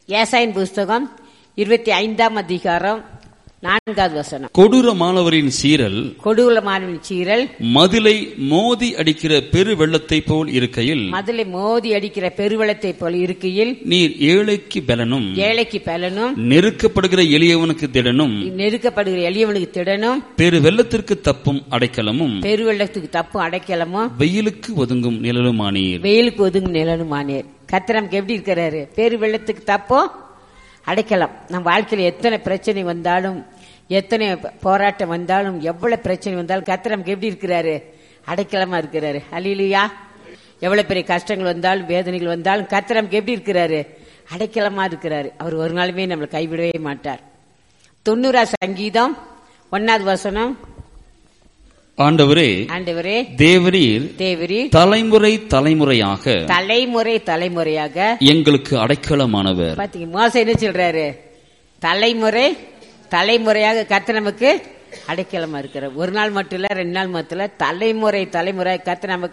ஏசாயின் புஸ்தகம் இருபத்தி ஐந்தாம் அதிகாரம் நான்காவது வசனம் கொடூரமானவரின் சீரல் கொடூரமான சீரல் மதிலை மோதி அடிக்கிற பெரு வெள்ளத்தை போல் இருக்கையில் மதுளை மோதி அடிக்கிற பெருவெள்ளத்தை போல இருக்கையில் நீர் ஏழைக்கு பலனும் ஏழைக்கு பலனும் நெருக்கப்படுகிற எளியவனுக்கு திடனும் நெருக்கப்படுகிற எளியவனுக்கு திடனும் பெரு வெள்ளத்திற்கு தப்பும் அடைக்கலமும் பெருவெள்ளத்துக்கு தப்பும் அடைக்கலமும் வெயிலுக்கு ஒதுங்கும் நிழலுமானீர் வெயிலுக்கு ஒதுங்கும் நிலனுமானேர் கர்த்தர் நமக்கு எப்படி இருக்கிறாரு பேரு வெள்ளத்துக்கு தப்போ அடைக்கலாம் நம்ம வாழ்க்கையில எத்தனை பிரச்சனை வந்தாலும் எத்தனை போராட்டம் வந்தாலும் எவ்வளவு பிரச்சனை வந்தாலும் கர்த்தர் நமக்கு எப்படி இருக்கிறாரு அடைக்கலமா இருக்கிறாரு அலிலுயா எவ்வளவு பெரிய கஷ்டங்கள் வந்தாலும் வேதனைகள் வந்தாலும் கர்த்தர் நமக்கு எப்படி இருக்கிறாரு அடைக்கலமா இருக்கிறாரு அவர் ஒரு நாளுமே நம்மளை கைவிடவே மாட்டார் தொண்ணூறா சங்கீதம் ஒன்னாவது வசனம் ஆண்டவரே ஆண்டவரே தேவரீர் தேவரி தலைமுறை தலைமுறையாக தலைமுறை தலைமுறையாக எங்களுக்கு அடைக்கலமானவர் பாத்தீங்க மோசம் என்ன சொல்றாரு தலைமுறை தலைமுறையாக கத்த நமக்கு அடைக்கலமா இருக்கிறார் ஒரு நாள் மட்டும் இல்ல ரெண்டு நாள் மட்டும் இல்ல தலைமுறை தலைமுறை கத்த நமக்கு